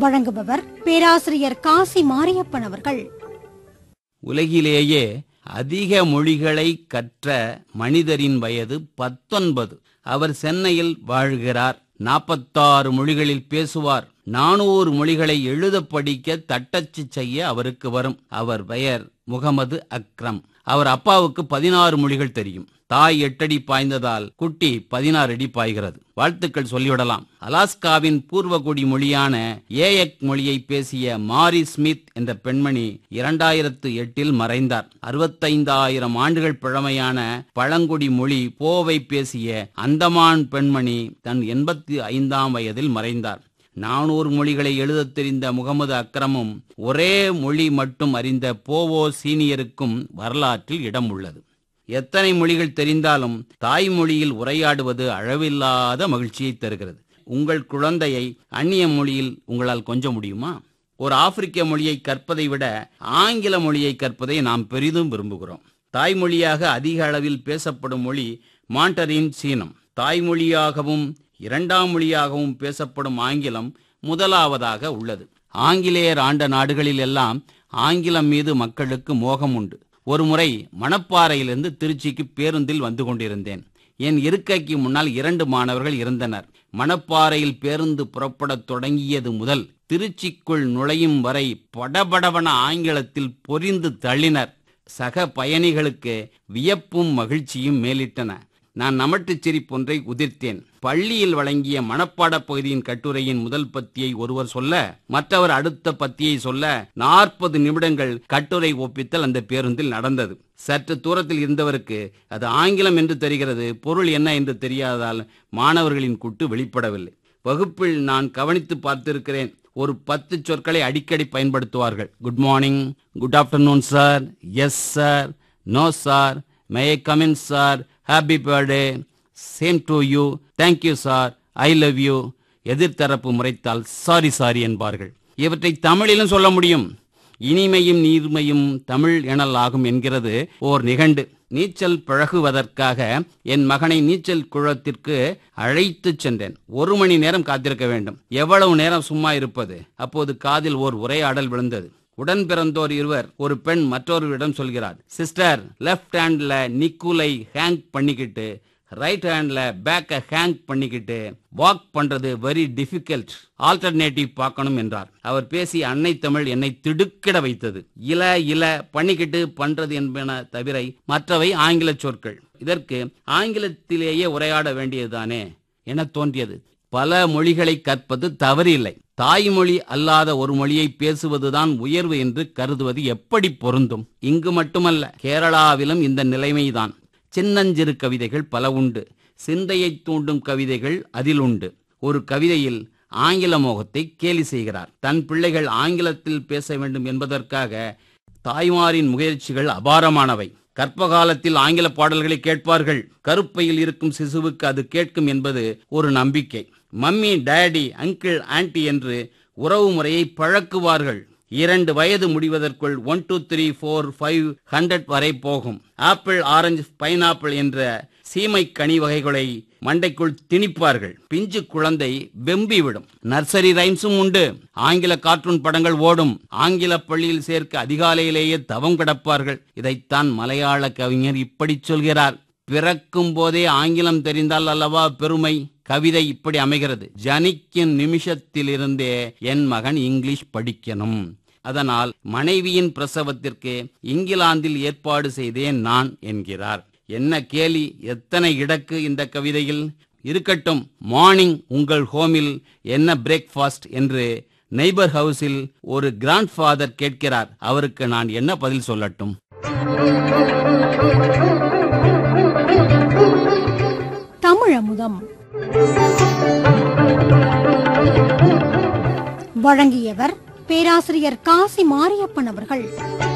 வழங்குபவர் பேராசிரியர் காசி மாரியப்பன் அவர்கள் உலகிலேயே அதிக மொழிகளை கற்ற மனிதரின் வயது பத்தொன்பது அவர் சென்னையில் வாழ்கிறார் நாற்பத்தாறு மொழிகளில் பேசுவார் நானூறு மொழிகளை எழுத படிக்க தட்டச்சு செய்ய அவருக்கு வரும் அவர் பெயர் முகமது அக்ரம் அவர் அப்பாவுக்கு பதினாறு மொழிகள் தெரியும் தாய் எட்டடி பாய்ந்ததால் குட்டி பதினாறு அடி பாய்கிறது வாழ்த்துக்கள் சொல்லிவிடலாம் அலாஸ்காவின் பூர்வகுடி மொழியான ஏஎக் மொழியை பேசிய மாரி ஸ்மித் என்ற பெண்மணி இரண்டாயிரத்து எட்டில் மறைந்தார் அறுபத்தைந்தாயிரம் ஆண்டுகள் பழமையான பழங்குடி மொழி போவை பேசிய அந்தமான் பெண்மணி தன் எண்பத்தி ஐந்தாம் வயதில் மறைந்தார் நானூறு மொழிகளை எழுதத் தெரிந்த முகமது அக்ரமும் ஒரே மொழி மட்டும் அறிந்த போவோ சீனியருக்கும் வரலாற்றில் இடம் உள்ளது எத்தனை மொழிகள் தெரிந்தாலும் தாய்மொழியில் உரையாடுவது அளவில்லாத மகிழ்ச்சியை தருகிறது உங்கள் குழந்தையை அந்நிய மொழியில் உங்களால் கொஞ்ச முடியுமா ஒரு ஆப்பிரிக்க மொழியை கற்பதை விட ஆங்கில மொழியை கற்பதை நாம் பெரிதும் விரும்புகிறோம் தாய்மொழியாக அதிக அளவில் பேசப்படும் மொழி மாண்டரின் சீனம் தாய்மொழியாகவும் இரண்டாம் மொழியாகவும் பேசப்படும் ஆங்கிலம் முதலாவதாக உள்ளது ஆங்கிலேயர் ஆண்ட நாடுகளில் எல்லாம் ஆங்கிலம் மீது மக்களுக்கு மோகம் உண்டு ஒருமுறை மணப்பாறையிலிருந்து திருச்சிக்கு பேருந்தில் வந்து கொண்டிருந்தேன் என் இருக்கைக்கு முன்னால் இரண்டு மாணவர்கள் இருந்தனர் மணப்பாறையில் பேருந்து புறப்படத் தொடங்கியது முதல் திருச்சிக்குள் நுழையும் வரை படபடவன ஆங்கிலத்தில் பொரிந்து தள்ளினர் சக பயணிகளுக்கு வியப்பும் மகிழ்ச்சியும் மேலிட்டன நான் நமட்டுச் சிரிப்பொன்றை உதிர்த்தேன் பள்ளியில் வழங்கிய மனப்பாடப் பகுதியின் கட்டுரையின் முதல் பத்தியை ஒருவர் சொல்ல மற்றவர் அடுத்த பத்தியை சொல்ல நாற்பது நிமிடங்கள் கட்டுரை ஒப்பித்தல் அந்த பேருந்தில் நடந்தது சற்று தூரத்தில் இருந்தவருக்கு அது ஆங்கிலம் என்று தெரிகிறது பொருள் என்ன என்று தெரியாததால் மாணவர்களின் கூட்டு வெளிப்படவில்லை வகுப்பில் நான் கவனித்து பார்த்திருக்கிறேன் ஒரு பத்து சொற்களை அடிக்கடி பயன்படுத்துவார்கள் good morning good afternoon sir yes sir no sir may come in sir happy birthday same to you thank you sir I love you எதிர்த்தரப்பு முறைத்தால் சாரி சாரி என்பார்கள் இவற்றை தமிழிலும் சொல்ல முடியும் இனிமையும் நீர்மையும் தமிழ் எனல் ஆகும் என்கிறது ஓர் நிகண்டு நீச்சல் பழகுவதற்காக என் மகனை நீச்சல் குளத்திற்கு அழைத்துச் சென்றேன் ஒரு மணி நேரம் காத்திருக்க வேண்டும் எவ்வளவு நேரம் சும்மா இருப்பது அப்போது காதில் ஓர் உரையாடல் விழுந்தது உடன் பிறந்தோர் இருவர் ஒரு பெண் மற்றொருவரிடம் சொல்கிறார் சிஸ்டர் லெஃப்ட் ஹேண்ட்ல நிக்குலை ஹேங் பண்ணிக்கிட்டு ரைட் ஹேண்ட்ல பேக்க ஹேங் பண்ணிக்கிட்டு வாக் பண்றது வெரி டிஃபிகல்ட் ஆல்டர்னேட்டிவ் பார்க்கணும் என்றார் அவர் பேசிய அன்னை தமிழ் என்னை திடுக்கிட வைத்தது இல இல பண்ணிக்கிட்டு பண்றது என்பன தவிர மற்றவை ஆங்கில சொற்கள் இதற்கு ஆங்கிலத்திலேயே உரையாட வேண்டியதுதானே என தோன்றியது பல மொழிகளை கற்பது தவறில்லை தாய்மொழி அல்லாத ஒரு மொழியை பேசுவதுதான் உயர்வு என்று கருதுவது எப்படி பொருந்தும் இங்கு மட்டுமல்ல கேரளாவிலும் இந்த நிலைமைதான் சின்னஞ்சிறு கவிதைகள் பல உண்டு சிந்தையைத் தூண்டும் கவிதைகள் அதில் உண்டு ஒரு கவிதையில் ஆங்கில மோகத்தை கேலி செய்கிறார் தன் பிள்ளைகள் ஆங்கிலத்தில் பேச வேண்டும் என்பதற்காக தாய்மாரின் முயற்சிகள் அபாரமானவை கற்ப காலத்தில் ஆங்கில பாடல்களை கேட்பார்கள் கருப்பையில் இருக்கும் சிசுவுக்கு அது கேட்கும் என்பது ஒரு நம்பிக்கை மம்மி டேடி அங்கிள் ஆன்டி என்று உறவு முறையை பழக்குவார்கள் இரண்டு வயது முடிவதற்குள் one two three four five hundred வரை போகும் ஆப்பிள் ஆரஞ்சு பைனாப்பிள் என்ற சீமை கனி வகைகளை மண்டைக்குள் திணிப்பார்கள் பிஞ்சு குழந்தை வெம்பி விடும் நர்சரி ரைம்ஸும் உண்டு ஆங்கில கார்ட்டூன் படங்கள் ஓடும் ஆங்கில பள்ளியில் சேர்க்க அதிகாலையிலேயே தவம் கிடப்பார்கள் இதைத்தான் மலையாள கவிஞர் இப்படி சொல்கிறார் பிறக்கும் போதே ஆங்கிலம் தெரிந்தால் அல்லவா பெருமை கவிதை இப்படி அமைகிறது ஜனிக்கும் நிமிஷத்திலிருந்தே என் மகன் இங்கிலீஷ் படிக்கணும் அதனால் மனைவியின் பிரசவத்திற்கு இங்கிலாந்தில் ஏற்பாடு செய்தேன் நான் என்கிறார் என்ன கேலி எத்தனை இடக்கு இந்த கவிதையில் இருக்கட்டும் மார்னிங் உங்கள் ஹோமில் என்ன பிரேக்ஃபாஸ்ட் என்று நெய்பர் ஹவுஸில் ஒரு கிராண்ட் ஃபாதர் கேட்கிறார் அவருக்கு நான் என்ன பதில் சொல்லட்டும் தமிழமுதம் வழங்கியவர் பேராசிரியர் காசி மாரியப்பன் அவர்கள்